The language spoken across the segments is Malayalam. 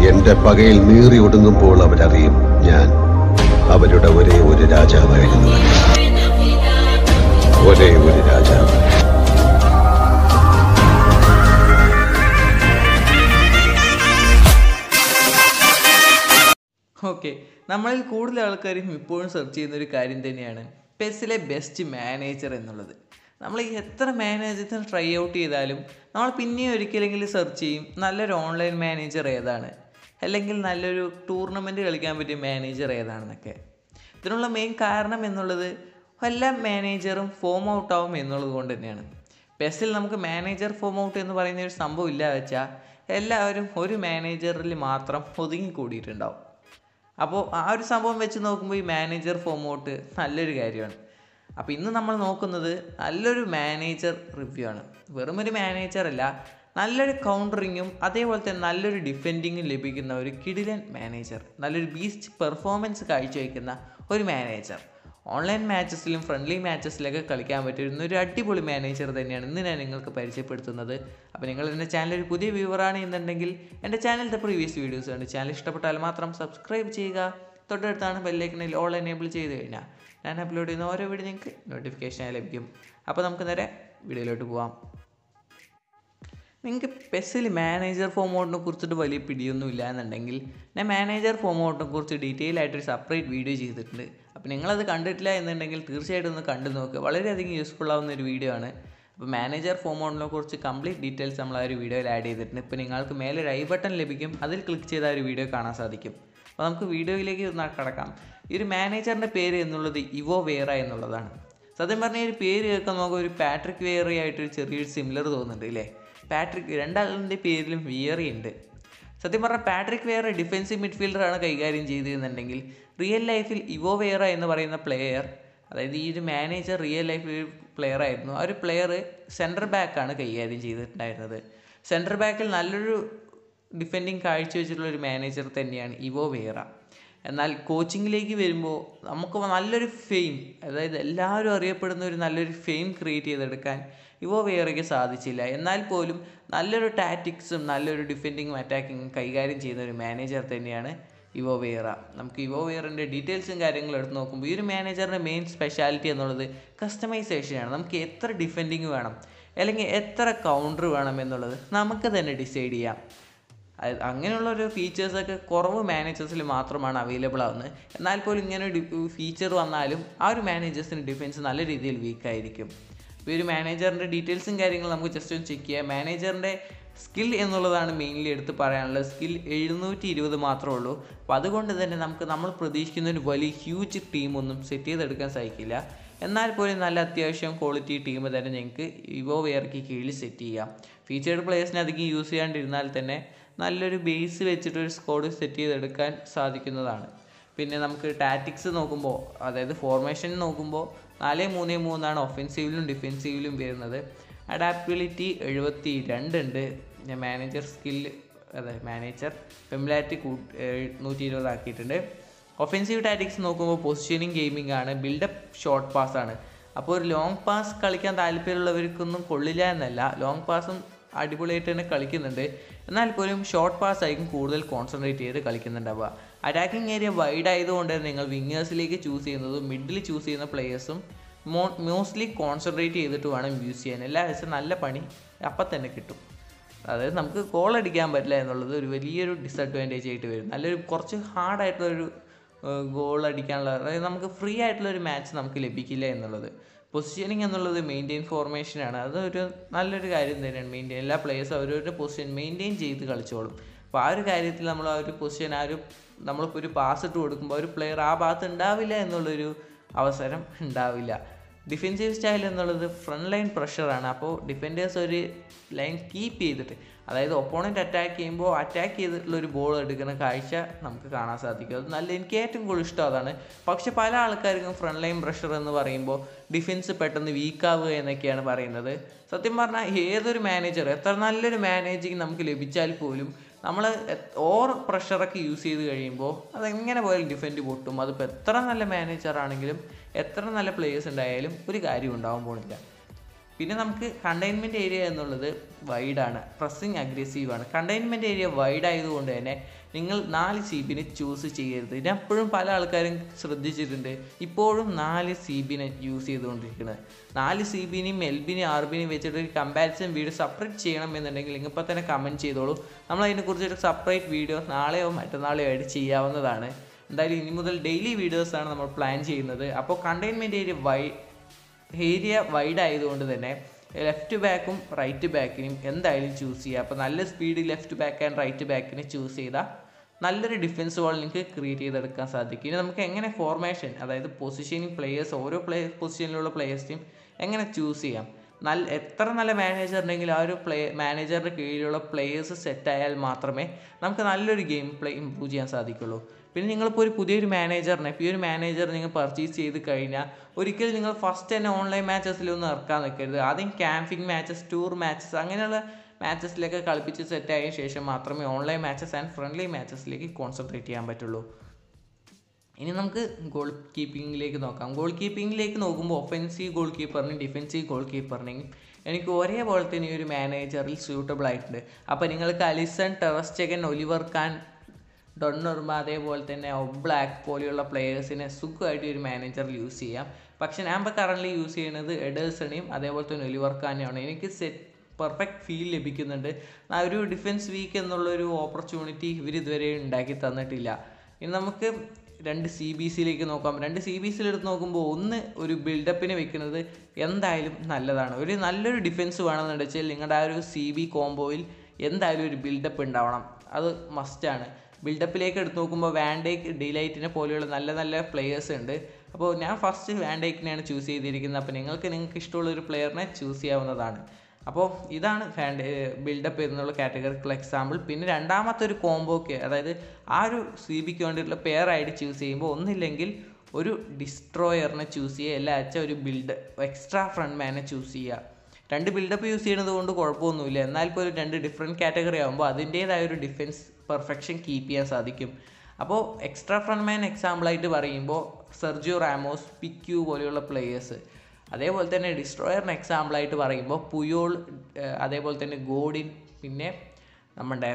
എന്റെ പകയിൽ നീറി ഒടുങ്ങുമ്പോൾ അവരറിയും ഞാൻ അവരുടെ ഒരേ ഒരു രാജാവായിരുന്നു ഒരേ ഒരു രാജാവ് ഓക്കെ നമ്മളിൽ കൂടുതൽ ആൾക്കാരും ഇപ്പോഴും സെർച്ച് ചെയ്യുന്ന ഒരു കാര്യം തന്നെയാണ് പെസ്സിലെ ബെസ്റ്റ് മാനേജർ എന്നുള്ളത് നമ്മൾ ഈ എത്ര മാനേജേഴ്സിന് ട്രൈ ഔട്ട് ചെയ്താലും നമ്മൾ പിന്നെയും ഒരിക്കലെങ്കിലും സെർച്ച് ചെയ്യും നല്ലൊരു ഓൺലൈൻ മാനേജർ ഏതാണ് അല്ലെങ്കിൽ നല്ലൊരു ടൂർണമെൻറ്റ് കളിക്കാൻ പറ്റിയ മാനേജർ ഏതാണെന്നൊക്കെ ഇതിനുള്ള മെയിൻ കാരണം എന്നുള്ളത് എല്ലാ മാനേജറും ഫോം ഔട്ട് ആവും എന്നുള്ളത് കൊണ്ട് തന്നെയാണ് പെസ്സിൽ നമുക്ക് മാനേജർ ഫോം ഔട്ട് എന്ന് പറയുന്ന ഒരു സംഭവം ഇല്ല വെച്ചാൽ എല്ലാവരും ഒരു മാനേജറിൽ മാത്രം ഒതുങ്ങി കൂടിയിട്ടുണ്ടാവും അപ്പോൾ ആ ഒരു സംഭവം വെച്ച് നോക്കുമ്പോൾ ഈ മാനേജർ ഫോം ഔട്ട് നല്ലൊരു കാര്യമാണ് അപ്പോൾ ഇന്ന് നമ്മൾ നോക്കുന്നത് നല്ലൊരു മാനേജർ റിവ്യൂ ആണ് വെറും ഒരു മാനേജർ അല്ല നല്ലൊരു കൗണ്ടറിങ്ങും അതേപോലെ തന്നെ നല്ലൊരു ഡിഫെൻഡിങ്ങും ലഭിക്കുന്ന ഒരു കിടിലൻ മാനേജർ നല്ലൊരു ബീസ്റ്റ് പെർഫോമൻസ് കാഴ്ചവെക്കുന്ന ഒരു മാനേജർ ഓൺലൈൻ മാച്ചസിലും ഫ്രണ്ട്ലി മാച്ചസിലൊക്കെ കളിക്കാൻ പറ്റുന്ന ഒരു അടിപൊളി മാനേജർ തന്നെയാണ് ഇന്ന് ഞാൻ നിങ്ങൾക്ക് പരിചയപ്പെടുത്തുന്നത് അപ്പോൾ നിങ്ങൾ എൻ്റെ ചാനൽ ഒരു പുതിയ വ്യൂവറാണ് എന്നുണ്ടെങ്കിൽ എൻ്റെ ചാനലിൻ്റെ പ്രീവിയസ് വീഡിയോസ് ഉണ്ട് ചാനൽ ഇഷ്ടപ്പെട്ടാൽ മാത്രം സബ്സ്ക്രൈബ് ചെയ്യുക തൊട്ടടുത്താണ് ബെല്ലൈക്കണിൽ ഓൾ എനേബിൾ ചെയ്ത് കഴിഞ്ഞാൽ ഞാൻ അപ്ലോഡ് ചെയ്യുന്ന ഓരോ വീഡിയോ നിങ്ങൾക്ക് നോട്ടിഫിക്കേഷൻ ലഭിക്കും അപ്പോൾ നമുക്ക് നേരെ വീഡിയോയിലോട്ട് പോവാം നിങ്ങൾക്ക് പെസ്സിൽ മാനേജർ ഫോമോട്ടിനെ കുറിച്ചിട്ട് വലിയ പിടിയൊന്നും ഇല്ല എന്നുണ്ടെങ്കിൽ ഞാൻ മാനേജർ ഫോമോട്ടിനെ കുറിച്ച് ഡീറ്റെയിൽ ആയിട്ടൊരു സെപ്പറേറ്റ് വീഡിയോ ചെയ്തിട്ടുണ്ട് അപ്പോൾ നിങ്ങളത് കണ്ടിട്ടില്ല എന്നുണ്ടെങ്കിൽ തീർച്ചയായിട്ടും ഒന്ന് കണ്ടു നോക്കുക വളരെയധികം യൂസ്ഫുൾ ആവുന്ന ഒരു വീഡിയോ ആണ് അപ്പോൾ മാനേജർ ഫോമോട്ടിനെ കുറിച്ച് കംപ്ലീറ്റ് ഡീറ്റെയിൽസ് നമ്മൾ ആ ഒരു വീഡിയോയിൽ ആഡ് ചെയ്തിട്ടുണ്ട് ഇപ്പോൾ നിങ്ങൾക്ക് മേലെ ഒരു ഐ ബട്ടൺ ലഭിക്കും അതിൽ ക്ലിക്ക് ചെയ്ത ആ ഒരു വീഡിയോ കാണാൻ സാധിക്കും അപ്പോൾ നമുക്ക് വീഡിയോയിലേക്ക് ഒന്ന് കടക്കാം ഈ ഒരു മാനേജറിൻ്റെ പേര് എന്നുള്ളത് ഇവോ വേറ എന്നുള്ളതാണ് സത്യം പറഞ്ഞാൽ ഈ ഒരു പേര് കേൾക്കാൻ നമുക്ക് ഒരു പാട്രിക് വേറി ആയിട്ടൊരു ചെറിയൊരു സിമിലർ തോന്നുന്നുണ്ട് ഇല്ലേ പാട്രിക് രണ്ടാളിൻ്റെ പേരിലും വിയറി ഉണ്ട് സത്യം പറഞ്ഞാൽ പാട്രിക് വേറെ ഡിഫെൻസീവ് മിഡ്ഫീൽഡറാണ് കൈകാര്യം ചെയ്തിരുന്നുണ്ടെങ്കിൽ റിയൽ ലൈഫിൽ ഇവോ വേറ എന്ന് പറയുന്ന പ്ലെയർ അതായത് ഈ ഒരു മാനേജർ റിയൽ ലൈഫിൽ ഒരു പ്ലെയർ ആയിരുന്നു ആ ഒരു പ്ലെയർ സെൻറ്റർ ബാക്കാണ് കൈകാര്യം ചെയ്തിട്ടുണ്ടായിരുന്നത് സെൻറ്റർ ബാക്കിൽ നല്ലൊരു ഡിഫെൻഡിങ് കാഴ്ചവെച്ചിട്ടുള്ള ഒരു മാനേജർ തന്നെയാണ് ഇവോ വേറ എന്നാൽ കോച്ചിങ്ങിലേക്ക് വരുമ്പോൾ നമുക്ക് നല്ലൊരു ഫെയിം അതായത് എല്ലാവരും അറിയപ്പെടുന്ന ഒരു നല്ലൊരു ഫെയിം ക്രിയേറ്റ് ചെയ്തെടുക്കാൻ ഇവോ വേറയ്ക്ക് സാധിച്ചില്ല എന്നാൽ പോലും നല്ലൊരു ടാറ്റിക്സും നല്ലൊരു ഡിഫെൻഡിങ്ങും അറ്റാക്കിങ്ങും കൈകാര്യം ചെയ്യുന്ന ഒരു മാനേജർ തന്നെയാണ് ഇവോ വേറ നമുക്ക് ഇവോ വേറിൻ്റെ ഡീറ്റെയിൽസും കാര്യങ്ങളും എടുത്ത് നോക്കുമ്പോൾ ഈ ഒരു മാനേജറിൻ്റെ മെയിൻ സ്പെഷ്യാലിറ്റി എന്നുള്ളത് കസ്റ്റമൈസേഷനാണ് നമുക്ക് എത്ര ഡിഫെൻഡിങ് വേണം അല്ലെങ്കിൽ എത്ര കൗണ്ടർ വേണം എന്നുള്ളത് നമുക്ക് തന്നെ ഡിസൈഡ് ചെയ്യാം അത് അങ്ങനെയുള്ള ഒരു ഫീച്ചേഴ്സൊക്കെ കുറവ് മാനേജേഴ്സിൽ മാത്രമാണ് അവൈലബിൾ ആവുന്നത് എന്നാൽ പോലും ഇങ്ങനെ ഒരു ഫീച്ചർ വന്നാലും ആ ഒരു മാനേജേഴ്സിന് ഡിഫൻസ് നല്ല രീതിയിൽ വീക്കായിരിക്കും ഈ ഒരു മാനേജറിൻ്റെ ഡീറ്റെയിൽസും കാര്യങ്ങളും നമുക്ക് ജസ്റ്റ് ഒന്ന് ചെക്ക് ചെയ്യാം മാനേജറിൻ്റെ സ്കിൽ എന്നുള്ളതാണ് മെയിൻലി എടുത്ത് പറയാനുള്ളത് സ്കിൽ എഴുന്നൂറ്റി ഇരുപത് മാത്രമേ ഉള്ളൂ അപ്പോൾ അതുകൊണ്ട് തന്നെ നമുക്ക് നമ്മൾ പ്രതീക്ഷിക്കുന്ന ഒരു വലിയ ഹ്യൂജ് ടീമൊന്നും സെറ്റ് ചെയ്തെടുക്കാൻ സാധിക്കില്ല എന്നാൽ പോലും നല്ല അത്യാവശ്യം ക്വാളിറ്റി ടീം തന്നെ ഞങ്ങൾക്ക് ഇവോ വെയർക്ക് കീഴിൽ സെറ്റ് ചെയ്യാം ഫീച്ചേർഡ് പ്ലേയേഴ്സിനെ അധികം യൂസ് ചെയ്യാണ്ടിരുന്നാൽ തന്നെ നല്ലൊരു ബേസ് വെച്ചിട്ട് ഒരു സ്കോഡ് സെറ്റ് ചെയ്തെടുക്കാൻ സാധിക്കുന്നതാണ് പിന്നെ നമുക്ക് ടാറ്റിക്സ് നോക്കുമ്പോൾ അതായത് ഫോർമേഷൻ നോക്കുമ്പോൾ നാല് മൂന്ന് മൂന്നാണ് ഒഫെൻസീവിലും ഡിഫെൻസീവിലും വരുന്നത് അഡാപ്റ്റബിലിറ്റി എഴുപത്തി രണ്ടുണ്ട് ഞാൻ മാനേജർ സ്കില്ല് അതെ മാനേജർ ഫെമിലാരിറ്റി കൂ നൂറ്റി ഇരുപത് ആക്കിയിട്ടുണ്ട് ഒഫെൻസീവ് ടാറ്റിക്സ് നോക്കുമ്പോൾ പൊസിഷനിങ് ഗെയിമിംഗ് ആണ് ബിൽഡപ്പ് ഷോർട്ട് പാസ് ആണ് അപ്പോൾ ഒരു ലോങ് പാസ് കളിക്കാൻ താല്പര്യമുള്ളവർക്കൊന്നും കൊള്ളില്ല എന്നല്ല ലോങ് പാസും അടിപൊളിയായിട്ട് തന്നെ കളിക്കുന്നുണ്ട് എന്നാൽ പോലും ഷോർട്ട് പാസ് ആയിരിക്കും കൂടുതൽ കോൺസെൻട്രേറ്റ് ചെയ്ത് കളിക്കുന്നുണ്ടാവുക അറ്റാക്കിംഗ് ഏരിയ വൈഡ് ആയതുകൊണ്ട് നിങ്ങൾ വിങ്ങേഴ്സിലേക്ക് ചൂസ് ചെയ്യുന്നതും മിഡിൽ ചൂസ് ചെയ്യുന്ന പ്ലേയേഴ്സും മോ മോസ്റ്റ്ലി കോൺസെൻട്രേറ്റ് ചെയ്തിട്ട് വേണം യൂസ് ചെയ്യാൻ എല്ലാ ദിവസവും നല്ല പണി അപ്പം തന്നെ കിട്ടും അതായത് നമുക്ക് ഗോൾ അടിക്കാൻ പറ്റില്ല എന്നുള്ളത് ഒരു വലിയൊരു ഡിസഡ്വാൻറ്റേജ് ആയിട്ട് വരും നല്ലൊരു കുറച്ച് ഹാർഡായിട്ടുള്ളൊരു ഗോൾ അടിക്കാനുള്ള അതായത് നമുക്ക് ഫ്രീ ആയിട്ടുള്ള ഒരു മാച്ച് നമുക്ക് ലഭിക്കില്ല എന്നുള്ളത് പൊസിഷനിങ് എന്നുള്ളത് മെയിൻറ്റെയിൻ ഫോർമേഷനാണ് അതൊരു നല്ലൊരു കാര്യം തന്നെയാണ് മെയിൻറ്റെയിൻ എല്ലാ പ്ലേയേഴ്സും അവരവരുടെ പൊസിഷൻ മെയിൻറ്റെയിൻ ചെയ്ത് കളിച്ചോളും അപ്പോൾ ആ ഒരു കാര്യത്തിൽ നമ്മൾ ആ ഒരു പൊസിഷൻ ആ ഒരു നമ്മളിപ്പോൾ ഒരു പാസ് ഇട്ട് കൊടുക്കുമ്പോൾ ഒരു പ്ലെയർ ആ ഭാഗത്ത് ഉണ്ടാവില്ല എന്നുള്ളൊരു അവസരം ഉണ്ടാവില്ല ഡിഫെൻസീവ് സ്റ്റൈൽ എന്നുള്ളത് ഫ്രണ്ട് ലൈൻ പ്രഷറാണ് അപ്പോൾ ഡിഫൻഡേഴ്സ് ഒരു ലൈൻ കീപ്പ് ചെയ്തിട്ട് അതായത് ഒപ്പോണൻറ്റ് അറ്റാക്ക് ചെയ്യുമ്പോൾ അറ്റാക്ക് ചെയ്തിട്ടുള്ള ഒരു ബോൾ എടുക്കുന്ന കാഴ്ച നമുക്ക് കാണാൻ സാധിക്കും അത് നല്ല എനിക്ക് ഏറ്റവും കൂടുതൽ ഇഷ്ടം അതാണ് പക്ഷെ പല ആൾക്കാർക്കും ഫ്രണ്ട് ലൈൻ പ്രഷർ എന്ന് പറയുമ്പോൾ ഡിഫൻസ് പെട്ടെന്ന് വീക്കാവുക എന്നൊക്കെയാണ് പറയുന്നത് സത്യം പറഞ്ഞാൽ ഏതൊരു മാനേജർ എത്ര നല്ലൊരു മാനേജിങ് നമുക്ക് ലഭിച്ചാൽ പോലും നമ്മൾ ഓവർ പ്രഷറൊക്കെ യൂസ് ചെയ്ത് കഴിയുമ്പോൾ അതെങ്ങനെ പോയാലും ഡിഫെൻഡ് പൊട്ടും അതിപ്പോൾ എത്ര നല്ല മാനേജർ ആണെങ്കിലും എത്ര നല്ല പ്ലേയേഴ്സ് ഉണ്ടായാലും ഒരു കാര്യം ഉണ്ടാവാൻ പോണില്ല പിന്നെ നമുക്ക് കണ്ടെയ്ൻമെൻറ്റ് ഏരിയ എന്നുള്ളത് വൈഡാണ് പ്രസ്സിങ് അഗ്രസീവ് ആണ് കണ്ടെയ്ൻമെൻറ്റ് ഏരിയ വൈഡ് ആയതുകൊണ്ട് തന്നെ നിങ്ങൾ നാല് സി ബിനെ ചൂസ് ചെയ്യരുത് ഞാൻ എപ്പോഴും പല ആൾക്കാരും ശ്രദ്ധിച്ചിട്ടുണ്ട് ഇപ്പോഴും നാല് സി ബിനെ യൂസ് ചെയ്തുകൊണ്ടിരിക്കുന്നത് നാല് സി ബിനെയും എൽ ബിനെയും ആർ ബിനെയും വെച്ചിട്ട് ഒരു കമ്പാരിസൺ വീഡിയോ സെപ്പറേറ്റ് ചെയ്യണം എന്നുണ്ടെങ്കിൽ നിങ്ങൾ ഇപ്പോൾ തന്നെ കമൻറ്റ് ചെയ്തോളൂ നമ്മൾ അതിനെക്കുറിച്ചൊരു സെപ്പറേറ്റ് വീഡിയോ നാളെയോ മറ്റന്നാളെയോ ആയിട്ട് ചെയ്യാവുന്നതാണ് എന്തായാലും ഇനി മുതൽ ഡെയിലി വീഡിയോസാണ് നമ്മൾ പ്ലാൻ ചെയ്യുന്നത് അപ്പോൾ കണ്ടെയ്ൻമെൻറ്റ് ഏരിയ വൈ ഏരിയ വൈഡ് ആയതുകൊണ്ട് തന്നെ ലെഫ്റ്റ് ബാക്കും റൈറ്റ് ബാക്കിനും എന്തായാലും ചൂസ് ചെയ്യുക അപ്പോൾ നല്ല സ്പീഡിൽ ലെഫ്റ്റ് ബാക്ക് ആൻഡ് റൈറ്റ് ബാക്കിനെ ചൂസ് ചെയ്താൽ നല്ലൊരു ഡിഫൻസ് വാൾ നിങ്ങൾക്ക് ക്രിയേറ്റ് ചെയ്തെടുക്കാൻ സാധിക്കും ഇനി നമുക്ക് എങ്ങനെ ഫോർമേഷൻ അതായത് പൊസിഷനിങ് പ്ലേയേഴ്സ് ഓരോ പ്ലേ പൊസിഷനിലുള്ള പ്ലേയേഴ്സിനെയും എങ്ങനെ ചൂസ് ചെയ്യാം നല്ല എത്ര നല്ല മാനേജർ ഉണ്ടെങ്കിൽ ആ ഒരു പ്ലേ മാനേജറിൻ്റെ കീഴിലുള്ള പ്ലേയേഴ്സ് സെറ്റ് ആയാൽ മാത്രമേ നമുക്ക് നല്ലൊരു ഗെയിം പ്ലേ ഇമ്പ്രൂവ് ചെയ്യാൻ സാധിക്കുള്ളൂ പിന്നെ നിങ്ങളിപ്പോൾ ഒരു പുതിയൊരു മാനേജറിനെ ഇപ്പോൾ ഈ ഒരു മാനേജർ നിങ്ങൾ പർച്ചേസ് ചെയ്ത് കഴിഞ്ഞാൽ ഒരിക്കലും നിങ്ങൾ ഫസ്റ്റ് തന്നെ ഓൺലൈൻ മാച്ചസിലൊന്നും ഇറക്കാൻ നിൽക്കരുത് ആദ്യം ക്യാമ്പിംഗ് മാച്ചസ് ടൂർ മാച്ചസ് അങ്ങനെയുള്ള മാച്ചസിലേക്ക് കളിപ്പിച്ച് സെറ്റ് ആയ ശേഷം മാത്രമേ ഓൺലൈൻ മാച്ചസ് ആൻഡ് ഫ്രണ്ട്ലി മാച്ചസിലേക്ക് കോൺസെൻട്രേറ്റ് ചെയ്യാൻ പറ്റുള്ളൂ ഇനി നമുക്ക് ഗോൾ കീപ്പിങ്ങിലേക്ക് നോക്കാം ഗോൾ കീപ്പിങ്ങിലേക്ക് നോക്കുമ്പോൾ ഒഫൻസീവ് ഗോൾ കീപ്പറിനും ഡിഫൻസീവ് ഗോൾ കീപ്പറിനെയും എനിക്ക് ഒരേപോലെ തന്നെ ഈ ഒരു മാനേജറിൽ സ്യൂട്ടബിൾ ആയിട്ടുണ്ട് അപ്പോൾ നിങ്ങൾക്ക് Alisson Ter Stegen Oliver Kahn Donnarumma അതേപോലെ തന്നെ ഒബ്ലാക്ക് പോലെയുള്ള പ്ലെയേഴ്സിനെ സുഖമായിട്ട് ഈ ഒരു മാനേജറിൽ യൂസ് ചെയ്യാം പക്ഷെ ഞാൻ ഇപ്പോൾ കറൻ്റ് യൂസ് ചെയ്യുന്നത് എഡേഴ്സണെയും അതേപോലെ തന്നെ ഒലിവർ ഖാനെയാണ് എനിക്ക് സെറ്റ് പെർഫെക്റ്റ് ഫീൽ ലഭിക്കുന്നുണ്ട് ആ ഒരു ഡിഫൻസ് വീക്ക് എന്നുള്ളൊരു ഓപ്പർച്യൂണിറ്റി ഇവർ ഇതുവരെ ഉണ്ടാക്കി തന്നിട്ടില്ല ഇനി നമുക്ക് രണ്ട് സി ബി സിയിലേക്ക് നോക്കാം രണ്ട് സി ബി സിയിൽ എടുത്ത് നോക്കുമ്പോൾ ഒന്ന് ഒരു ബിൽഡപ്പിന് വെക്കുന്നത് എന്തായാലും നല്ലതാണ് ഒരു നല്ലൊരു ഡിഫൻസ് വേണമെന്ന് വെച്ചാൽ നിങ്ങളുടെ ആ ഒരു സി ബി കോംബോയിൽ എന്തായാലും ഒരു ബിൽഡപ്പ് ഉണ്ടാവണം അത് മസ്റ്റാണ് ബിൽഡപ്പിലേക്ക് എടുത്ത് നോക്കുമ്പോൾ വാൻഡേക്ക് ഡിലൈറ്റിനെ പോലെയുള്ള നല്ല നല്ല പ്ലെയേഴ്സ് ഉണ്ട് അപ്പോൾ ഞാൻ ഫസ്റ്റ് വാൻഡേക്കിനെയാണ് ചൂസ് ചെയ്തിരിക്കുന്നത് അപ്പോൾ നിങ്ങൾക്ക് നിങ്ങൾക്ക് ഇഷ്ടമുള്ള ഒരു പ്ലെയറിനെ ചൂസ് ചെയ്യാവുന്നതാണ് അപ്പോൾ ഇതാണ് ഫാൻഡ് ബിൽഡപ്പ് എന്നുള്ള കാറ്റഗറിക്കുള്ള എക്സാമ്പിൾ പിന്നെ രണ്ടാമത്തെ ഒരു കോംബോക്ക് അതായത് ആ ഒരു സി ബിക്ക് വേണ്ടിയിട്ടുള്ള പെയർ ആയിട്ട് ചൂസ് ചെയ്യുമ്പോൾ ഒന്നില്ലെങ്കിൽ ഒരു ഡിസ്ട്രോയറിനെ ചൂസ് ചെയ്യുക അല്ല അച്ഛ ഒരു ബിൽഡ് എക്സ്ട്രാ ഫ്രണ്ട് മാനെ ചൂസ് ചെയ്യുക രണ്ട് ബിൽഡപ്പ് യൂസ് ചെയ്യുന്നത് കൊണ്ട് കുഴപ്പമൊന്നുമില്ല എന്നാൽ പോലും രണ്ട് ഡിഫറെൻറ്റ് കാറ്റഗറി ആകുമ്പോൾ അതിൻ്റേതായ ഒരു ഡിഫൻസ് പെർഫെക്ഷൻ കീപ്പ് ചെയ്യാൻ സാധിക്കും അപ്പോൾ എക്സ്ട്രാ ഫ്രണ്ട് മാൻ എക്സാമ്പിളായിട്ട് പറയുമ്പോൾ സെർജിയോ റാമോസ് പിക്യു പോലെയുള്ള പ്ലേയേഴ്സ് അതേപോലെ തന്നെ ഡിസ്ട്രോയറിന് എക്സാമ്പിളായിട്ട് പറയുമ്പോൾ പുയോൾ അതേപോലെ തന്നെ ഗോഡിൻ പിന്നെ നമ്മുടെ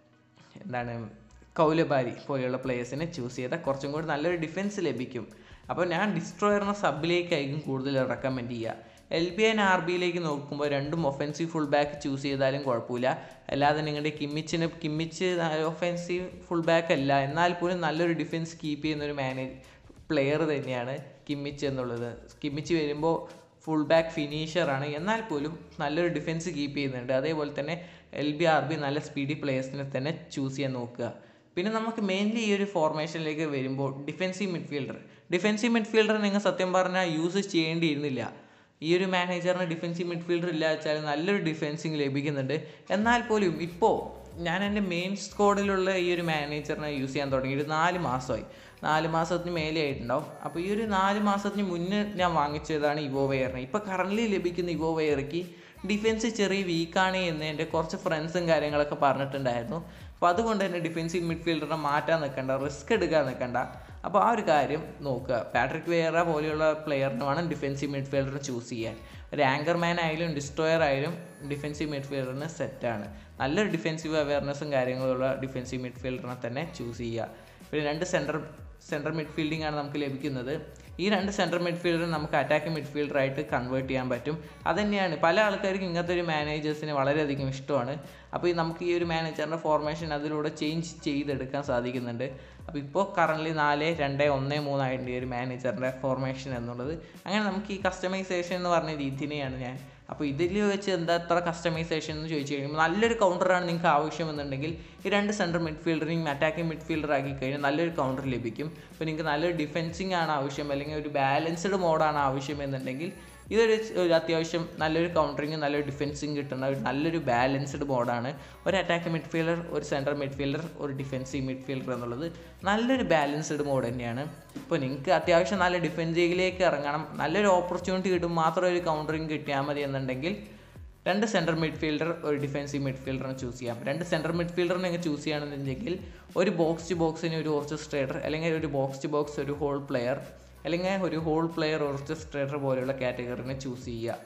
എന്താണ് കൗലബാരി പോലെയുള്ള പ്ലേയേഴ്സിനെ ചൂസ് ചെയ്താൽ കുറച്ചും കൂടി നല്ലൊരു ഡിഫൻസ് ലഭിക്കും അപ്പോൾ ഞാൻ ഡിസ്ട്രോയറിനെ സബിലേക്കായിരിക്കും കൂടുതൽ റെക്കമെൻഡ് ചെയ്യുക എൽ ബി ആൻഡ് ആർ ബിയിലേക്ക് നോക്കുമ്പോൾ രണ്ടും ഒഫൻസീവ് ഫുൾ ബാക്ക് ചൂസ് ചെയ്താലും കുഴപ്പമില്ല അല്ലാതെ നിങ്ങളുടെ കിമ്മിച്ചിന് കിമ്മിച്ച് ഒഫൻസീവ് ഫുൾ ബാക്ക് അല്ല എന്നാൽ പോലും നല്ലൊരു ഡിഫൻസ് കീപ്പ് ചെയ്യുന്ന ഒരു മാനേജ് പ്ലെയർ തന്നെയാണ് കിമ്മിച്ച് എന്നുള്ളത് കിമ്മിച്ച് വരുമ്പോൾ ഫുൾ ബാക്ക് ഫിനിഷറാണ് എന്നാൽ പോലും നല്ലൊരു ഡിഫൻസ് കീപ്പ് ചെയ്യുന്നുണ്ട് അതേപോലെ തന്നെ എൽ ബി ആർ ബി നല്ല സ്പീഡി പ്ലേയേഴ്സിനെ തന്നെ ചൂസ് ചെയ്യാൻ നോക്കുക പിന്നെ നമുക്ക് മെയിൻലി ഈ ഒരു ഫോർമേഷനിലേക്ക് വരുമ്പോൾ ഡിഫൻസീവ് മിഡ്ഫീൽഡർ ഡിഫൻസീവ് മിഡ്ഫീൽഡർ നിങ്ങൾ സത്യം പറഞ്ഞാൽ യൂസ് ചെയ്യേണ്ടിയിരുന്നില്ല ഈ ഒരു മാനേജറിന് ഡിഫൻസീവ് മിഡ്ഫീൽഡർ ഇല്ല വെച്ചാൽ നല്ലൊരു ഡിഫൻസിങ് ലഭിക്കുന്നുണ്ട് എന്നാൽ പോലും ഇപ്പോൾ ഞാൻ എൻ്റെ മെയിൻ സ്ക്വാഡിലുള്ള ഈ ഒരു മാനേജറിനെ യൂസ് ചെയ്യാൻ തുടങ്ങി ഒരു നാല് മാസമായി നാല് മാസത്തിന് മേലെ ആയിട്ടുണ്ടാവും അപ്പോൾ ഈ ഒരു നാല് മാസത്തിന് മുന്നേ ഞാൻ വാങ്ങിച്ചതാണ് ഇവോ വെയറിനെ ഇപ്പോൾ കറൻ്റ് ലഭിക്കുന്ന ഇവോ വെയർക്ക് ഡിഫൻസ് ചെറിയ വീക്കാണ് എന്ന് എൻ്റെ കുറച്ച് ഫ്രണ്ട്സും കാര്യങ്ങളൊക്കെ പറഞ്ഞിട്ടുണ്ടായിരുന്നു അപ്പോൾ അതുകൊണ്ട് തന്നെ ഡിഫൻസീവ് മിഡ്ഫീൽഡറിനെ മാറ്റാൻ നിൽക്കണ്ട റിസ്ക് എടുക്കാൻ നിൽക്കണ്ട അപ്പോൾ ആ ഒരു കാര്യം നോക്കുക പാട്രിക് വേറ പോലെയുള്ള പ്ലെയറിന് വേണം ഡിഫൻസീവ് മിഡ്ഫീൽഡറിനെ ചൂസ് ചെയ്യാൻ ഒരു ആങ്കർമാൻ ആയാലും ഡിസ്ട്രോയർ ആയാലും ഡിഫൻസീവ് മിഡ്ഫീൽഡറിന് സെറ്റാണ് നല്ലൊരു ഡിഫൻസീവ് അവയർനെസ്സും കാര്യങ്ങളുള്ള ഡിഫൻസീവ് മിഡ്ഫീൽഡറിനെ തന്നെ ചൂസ് ചെയ്യുക പിന്നെ രണ്ട് സെൻറ്റർ സെൻട്രൽ മിഡ്ഫീൽഡിംഗ് ആണ് നമുക്ക് ലഭിക്കുന്നത് ഈ രണ്ട് സെൻട്രൽ മിഡ്ഫീൽഡർ നമുക്ക് അറ്റാക്കിംഗ് മിഡ്ഫീൽഡറായിട്ട് കൺവേർട്ട് ചെയ്യാൻ പറ്റും അതുതന്നെയാണ് പല ആൾക്കാർക്കും ഇങ്ങനത്തെ ഒരു മാനേജേഴ്സിനെ വളരെയധികം ഇഷ്ടമാണ് അപ്പോൾ ഈ നമുക്ക് ഈ ഒരു മാനേജറിൻ്റെ ഫോർമേഷൻ അതിലൂടെ ചേഞ്ച് ചെയ്തെടുക്കാൻ സാധിക്കുന്നുണ്ട് അപ്പോൾ ഇപ്പോൾ കറൻ്റ് നാല് രണ്ട് ഒന്ന് മൂന്നായിട്ടുണ്ട് ഈ ഒരു മാനേജറിൻ്റെ ഫോർമേഷൻ എന്നുള്ളത് അങ്ങനെ നമുക്ക് ഈ കസ്റ്റമൈസേഷൻ എന്ന് പറഞ്ഞ രീതിനെയാണ് ഞാൻ അപ്പോൾ ഇതിൽ വെച്ച് എന്താ അത്ര കസ്റ്റമൈസേഷൻ എന്ന് ചോദിച്ചു കഴിയുമ്പോൾ നല്ലൊരു കൗണ്ടറാണ് നിങ്ങൾക്ക് ആവശ്യമെന്നുണ്ടെങ്കിൽ ഈ രണ്ട് സെൻട്രൽ മിഡ്ഫീൽഡറിനെയും അറ്റാക്കിംഗ് മിഡ്ഫീൽഡർ ആക്കി കഴിഞ്ഞാൽ നല്ലൊരു കൗണ്ടർ ലഭിക്കും അപ്പോൾ നിങ്ങൾക്ക് നല്ലൊരു ഡിഫെൻസിങ് ആണ് ആവശ്യം അല്ലെങ്കിൽ ഒരു ബാലൻസ്ഡ് മോഡാണ് ആവശ്യം എന്നുണ്ടെങ്കിൽ ഇതൊരു ഒരു അത്യാവശ്യം നല്ലൊരു കൗണ്ടറിങ് നല്ലൊരു ഡിഫെൻസിങ് കിട്ടുന്ന ഒരു നല്ലൊരു ബാലൻസ്ഡ് മോഡാണ് ഒരു അറ്റാക്ക് മിഡ്ഫീൽഡർ ഒരു സെൻട്രൽ മിഡ്ഫീൽഡർ ഒരു ഡിഫെൻസീവ് മിഡ്ഫീൽഡർ എന്നുള്ളത് നല്ലൊരു ബാലൻസ്ഡ് മോഡ് തന്നെയാണ് ഇപ്പോൾ നിങ്ങൾക്ക് അത്യാവശ്യം നല്ല ഡിഫെൻസീവിലേക്ക് ഇറങ്ങണം നല്ലൊരു ഓപ്പർച്യൂണിറ്റി കിട്ടും മാത്രം ഒരു കൗണ്ടറിങ് കിട്ടിയാൽ മതി എന്നുണ്ടെങ്കിൽ രണ്ട് സെൻട്രൽ മിഡ്ഫീൽഡർ ഒരു ഡിഫെൻസീവ് മിഡ്ഫീൽഡറിനെ ചൂസ് ചെയ്യാം രണ്ട് സെൻട്രൽ മിഡ്ഫീൽഡറിനെ നിങ്ങൾ ചൂസ് ചെയ്യുകയാണെന്നുണ്ടെങ്കിൽ ഒരു ബോക്സ് ടു ബോക്സിന് ഒരു ഓർച്ചസ്ട്രേറ്റർ അല്ലെങ്കിൽ ഒരു ബോക്സ് ടു ബോക്സ് ഒരു ഹോൾ പ്ലെയർ അല്ലെങ്കിൽ ഒരു ഹോൾ പ്ലെയർ ഓർച്ചസ്ട്രേറ്റർ പോലെയുള്ള കാറ്റഗറിനെ ചൂസ് ചെയ്യുക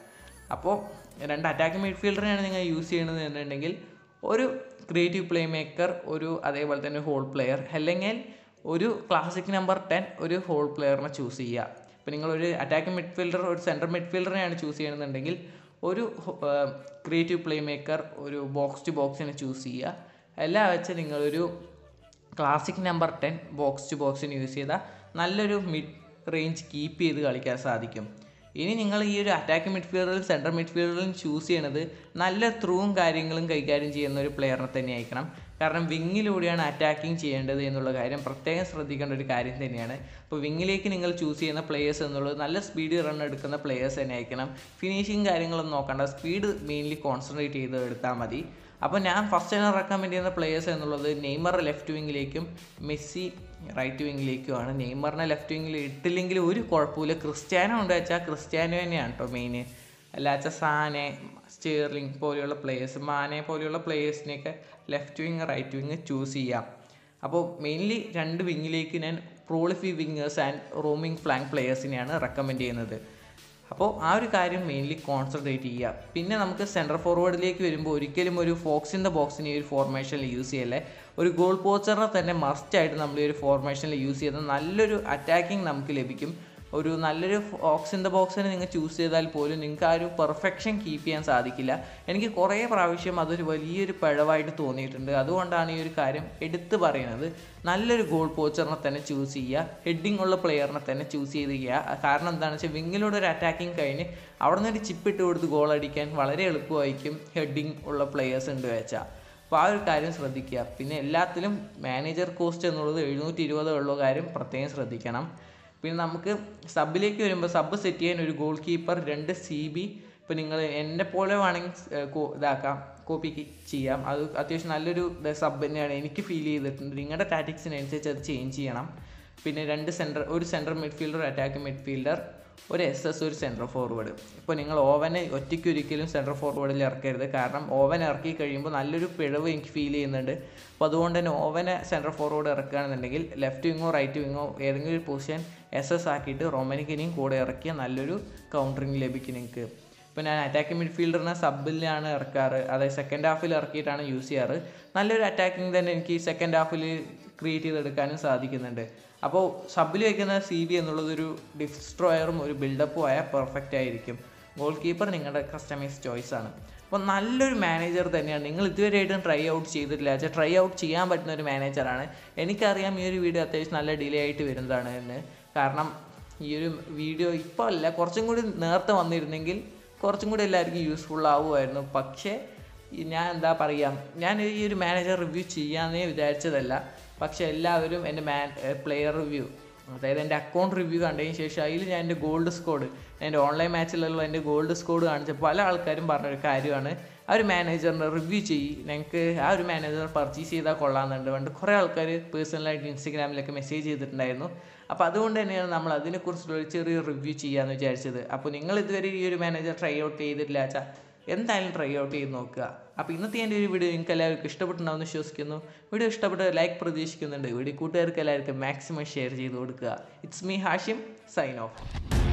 അപ്പോൾ രണ്ട് അറ്റാക്കിംഗ് മിഡ്ഫീൽഡറിനെയാണ് നിങ്ങൾ യൂസ് ചെയ്യണത് എന്നുണ്ടെങ്കിൽ ഒരു ക്രിയേറ്റീവ് പ്ലേ മേക്കർ ഒരു അതേപോലെ തന്നെ ഹോൾ പ്ലെയർ അല്ലെങ്കിൽ ഒരു ക്ലാസിക് നമ്പർ ടെൻ ഒരു ഹോൾ പ്ലെയറിനെ ചൂസ് ചെയ്യുക ഇപ്പോൾ നിങ്ങളൊരു അറ്റാക്കിംഗ് മിഡ്ഫീൽഡർ ഒരു സെൻട്രൽ മിഡ്ഫീൽഡറിനെയാണ് ചൂസ് ചെയ്യണമെന്നുണ്ടെങ്കിൽ ഒരു ക്രിയേറ്റീവ് പ്ലേ മേക്കർ ഒരു ബോക്സ് ടു ബോക്സിനെ ചൂസ് ചെയ്യുക എല്ലാം വെച്ച് നിങ്ങളൊരു classic number ten box to ബോക്സിന് യൂസ് ചെയ്താൽ നല്ലൊരു മിഡ് റേഞ്ച് കീപ്പ് ചെയ്ത് കളിക്കാൻ സാധിക്കും ഇനി നിങ്ങൾ ഈ ഒരു അറ്റാക്കിംഗ് മിഡ്ഫീൽഡറിൽ സെൻട്രൽ മിഡ്ഫീൽഡറിലും ചൂസ് ചെയ്യണത് നല്ല ത്രൂവും കാര്യങ്ങളും കൈകാര്യം ചെയ്യുന്ന ഒരു പ്ലെയറിനെ തന്നെ ആയിരിക്കണം കാരണം വിങ്ങിലൂടെയാണ് അറ്റാക്കിംഗ് ചെയ്യേണ്ടത് എന്നുള്ള കാര്യം പ്രത്യേകം ശ്രദ്ധിക്കേണ്ട ഒരു കാര്യം തന്നെയാണ് അപ്പോൾ വിങ്ങിലേക്ക് നിങ്ങൾ ചൂസ് ചെയ്യുന്ന പ്ലേയേഴ്സ് എന്നുള്ളത് നല്ല സ്പീഡ് റൺ എടുക്കുന്ന പ്ലേയേഴ്സ് തന്നെ ആയിരിക്കണം ഫിനിഷിങ് കാര്യങ്ങളൊന്നും നോക്കണ്ട സ്പീഡ് മെയിൻലി കോൺസെൻട്രേറ്റ് ചെയ്ത് എടുത്താൽ മതി അപ്പോൾ ഞാൻ ഫസ്റ്റ് തന്നെ റെക്കമെൻഡ് ചെയ്യുന്ന പ്ലേയേഴ്സ് എന്നുള്ളത് നെയ്മർ ലെഫ്റ്റ് വിങ്ങിലേക്കും മെസ്സി റൈറ്റ് വിങ്ങിലേക്കുമാണ് നെയ്മറിനെ ലെഫ്റ്റ് വിങ്ങിൽ ഇട്ടില്ലെങ്കിൽ ഒരു കുഴപ്പമില്ല ക്രിസ്ത്യാനോ ഉണ്ട് വെച്ചാൽ ക്രിസ്ത്യാനോ തന്നെയാണ് കേട്ടോ മെയിൻ അല്ലാച്ച സാനെ സ്റ്റേർലിംഗ് പോലെയുള്ള പ്ലേയേഴ്സ് മാനെ പോലെയുള്ള പ്ലേയേഴ്സിനെയൊക്കെ left wing right wing choose ചെയ്യാം അപ്പോൾ മെയിൻലി രണ്ട് വിങ്ങിലേക്ക് ഞാൻ prolific wingers and roaming flank പ്ലേയേഴ്സിനെയാണ് റെക്കമെൻഡ് ചെയ്യുന്നത് അപ്പോൾ ആ ഒരു കാര്യം മെയിൻലി കോൺസെൻട്രേറ്റ് ചെയ്യുക പിന്നെ നമുക്ക് സെൻട്രൽ ഫോർവേഡിലേക്ക് വരുമ്പോൾ ഒരിക്കലും ഒരു ഫോക്സ് ഇൻ ദ ബോക്സിനെ ഈ ഒരു ഫോർമേഷനിൽ യൂസ് ചെയ്യല്ലേ ഒരു ഗോൾ പോച്ചറിനെ തന്നെ മസ്റ്റായിട്ട് നമ്മൾ ഈ ഒരു ഫോർമേഷനിൽ യൂസ് ചെയ്താൽ നല്ലൊരു അറ്റാക്കിംഗ് നമുക്ക് ലഭിക്കും ഒരു നല്ലൊരു ഫോക്സ് ഇൻ ദ ബോക്സിനെ നിങ്ങൾ ചൂസ് ചെയ്താൽ പോലും നിങ്ങൾക്ക് ആ ഒരു പെർഫെക്ഷൻ കീപ്പ് ചെയ്യാൻ സാധിക്കില്ല എനിക്ക് കുറേ പ്രാവശ്യം അതൊരു വലിയൊരു പിഴവായിട്ട് തോന്നിയിട്ടുണ്ട് അതുകൊണ്ടാണ് ഈ ഒരു കാര്യം എടുത്തു പറയുന്നത് നല്ലൊരു ഗോൾ പോച്ചറിനെ തന്നെ ചൂസ് ചെയ്യുക ഹെഡിങ് ഉള്ള പ്ലെയറിനെ തന്നെ ചൂസ് ചെയ്ത് ചെയ്യുക കാരണം എന്താണെന്ന് വെച്ചാൽ വിങ്ങിലൂടെ ഒരു അറ്റാക്കിംഗ് കഴിഞ്ഞ് അവിടെ നിന്ന് ഒരു ചിപ്പ് ഇട്ട് കൊടുത്ത് ഗോൾ അടിക്കാൻ വളരെ എളുപ്പമായിരിക്കും ഹെഡിങ് ഉള്ള പ്ലെയേഴ്സ് ഉണ്ട് വെച്ചാൽ അപ്പോൾ ആ ഒരു കാര്യം ശ്രദ്ധിക്കുക പിന്നെ എല്ലാത്തിലും മാനേജർ കോസ്റ്റ് എന്നുള്ളത് എഴുന്നൂറ്റി ഇരുപത് ഉള്ള കാര്യം പ്രത്യേകം ശ്രദ്ധിക്കണം പിന്നെ നമുക്ക് സബിലേക്ക് വരുമ്പോൾ സബ് സെറ്റ് ചെയ്യാൻ ഒരു ഗോൾ കീപ്പർ രണ്ട് സി ബി ഇപ്പോൾ നിങ്ങൾ എന്നെ പോലെ വേണമെങ്കിൽ ഇതാക്കാം കോപ്പി ചെയ്യാം അത് അത്യാവശ്യം നല്ലൊരു സബ് തന്നെയാണ് എനിക്ക് ഫീൽ ചെയ്തിട്ടുണ്ട് നിങ്ങളുടെ ടാറ്റിക്സിനനുസരിച്ച് അത് ചേഞ്ച് ചെയ്യണം പിന്നെ രണ്ട് സെൻറ്റർ ഒരു സെൻട്രൽ മിഡ്ഫീൽഡർ അറ്റാക്ക് മിഡ്ഫീൽഡർ ഒരു എസ് എസ് ഒരു സെൻട്രൽ ഫോർവേഡ് ഇപ്പോൾ നിങ്ങൾ ഓവനെ ഒറ്റയ്ക്ക് ഒരിക്കലും സെൻട്രൽ ഫോർവേഡിൽ ഇറക്കരുത് കാരണം ഓവൻ ഇറക്കി കഴിയുമ്പോൾ നല്ലൊരു പിഴവ് എനിക്ക് ഫീൽ ചെയ്യുന്നുണ്ട് അപ്പോൾ അതുകൊണ്ട് തന്നെ ഓവനെ സെൻട്രൽ ഫോർവേഡ് ഇറക്കുകയാണെന്നുണ്ടെങ്കിൽ ലെഫ്റ്റ് വിങ്ങോ റൈറ്റ് വിങ്ങോ ഏതെങ്കിലും ഒരു പൊസിഷൻ എസ് എസ് ആക്കിയിട്ട് റൊമാനിക്കിനെയും കൂടെ ഇറക്കിയ നല്ലൊരു കൗണ്ടറിങ് ലഭിക്കും നിങ്ങൾക്ക് ഇപ്പോൾ ഞാൻ അറ്റാക്കിംഗ് മിഡ്ഫീൽഡറിനെ സബിലാണ് ഇറക്കാറ് അതായത് സെക്കൻഡ് ഹാഫിൽ ഇറക്കിയിട്ടാണ് യൂസ് ചെയ്യാറ് നല്ലൊരു അറ്റാക്കിംഗ് തന്നെ എനിക്ക് സെക്കൻഡ് ഹാഫിൽ ക്രിയേറ്റ് ചെയ്തെടുക്കാനും സാധിക്കുന്നുണ്ട് അപ്പോൾ സബിൽ വയ്ക്കുന്ന സി ബി എന്നുള്ളത് ഒരു ഡിസ്ട്രോയറും ഒരു ബിൽഡപ്പും ആയ പെർഫെക്റ്റ് ആയിരിക്കും ഗോൾ കീപ്പർ നിങ്ങളുടെ കസ്റ്റമൈസ് ചോയ്സ് ആണ് അപ്പോൾ നല്ലൊരു മാനേജർ തന്നെയാണ് നിങ്ങൾ ഇതുവരെയായിട്ടും ട്രൈ ഔട്ട് ചെയ്തിട്ടില്ല വെച്ചാൽ ട്രൈ ഔട്ട് ചെയ്യാൻ പറ്റുന്ന ഒരു മാനേജറാണ് എനിക്കറിയാം ഈ ഒരു വീഡിയോ അത്യാവശ്യം നല്ല ഡിലേ ആയിട്ട് വരുന്നതാണ് എന്ന് കാരണം ഈ ഒരു വീഡിയോ ഇപ്പോൾ അല്ല കുറച്ചും കൂടി നേരത്തെ വന്നിരുന്നെങ്കിൽ കുറച്ചും കൂടി എല്ലാവർക്കും യൂസ്ഫുൾ ആവുമായിരുന്നു പക്ഷേ ഈ ഞാൻ എന്താ പറയുക ഞാൻ ഈ ഒരു മാനേജർ റിവ്യൂ ചെയ്യാമെന്നേ വിചാരിച്ചതല്ല പക്ഷേ എല്ലാവരും എൻ്റെ മാൻ പ്ലെയർ റിവ്യൂ അതായത് എൻ്റെ അക്കൗണ്ട് റിവ്യൂ കണ്ടതിന് ശേഷം അതിൽ ഞാൻ എൻ്റെ ഗോൾഡ് സ്കോഡ് എൻ്റെ ഓൺലൈൻ മാച്ചിലുള്ള എൻ്റെ ഗോൾഡ് സ്കോഡ് കാണിച്ച പല ആൾക്കാരും പറഞ്ഞൊരു കാര്യമാണ് ആ ഒരു മാനേജറിൻ്റെ റിവ്യൂ ചെയ്യ് ഞങ്ങൾക്ക് ആ ഒരു മാനേജർ പർച്ചേസ് ചെയ്താൽ കൊള്ളാമെന്നുണ്ട് പണ്ട് കുറേ ആൾക്കാർ പേഴ്സണലായിട്ട് ഇൻസ്റ്റഗ്രാമിലൊക്കെ മെസ്സേജ് ചെയ്തിട്ടുണ്ടായിരുന്നു അപ്പോൾ അതുകൊണ്ട് തന്നെയാണ് നമ്മൾ അതിനെക്കുറിച്ചുള്ള ഒരു ചെറിയ റിവ്യൂ ചെയ്യാമെന്ന് വിചാരിച്ചത് അപ്പോൾ നിങ്ങൾ ഇതുവരെ ഈ ഒരു മാനേജർ ട്രൈ ഔട്ട് ചെയ്തിട്ടില്ല വെച്ചാൽ എന്തായാലും ട്രൈ ഔട്ട് ചെയ്ത് നോക്കുക അപ്പോൾ ഇന്നത്തെ എൻ്റെ ഒരു വീഡിയോ നിങ്ങൾക്ക് എല്ലാവർക്കും ഇഷ്ടപ്പെട്ടുണ്ടാവുമെന്ന് വിശ്വസിക്കുന്നു വീഡിയോ ഇഷ്ടപ്പെട്ട ലൈക്ക് പ്രതീക്ഷിക്കുന്നുണ്ട് വീഡിയോ കൂട്ടുകാർക്ക് എല്ലാവർക്കും മാക്സിമം ഷെയർ ചെയ്ത് കൊടുക്കുക it's me Hashim sign of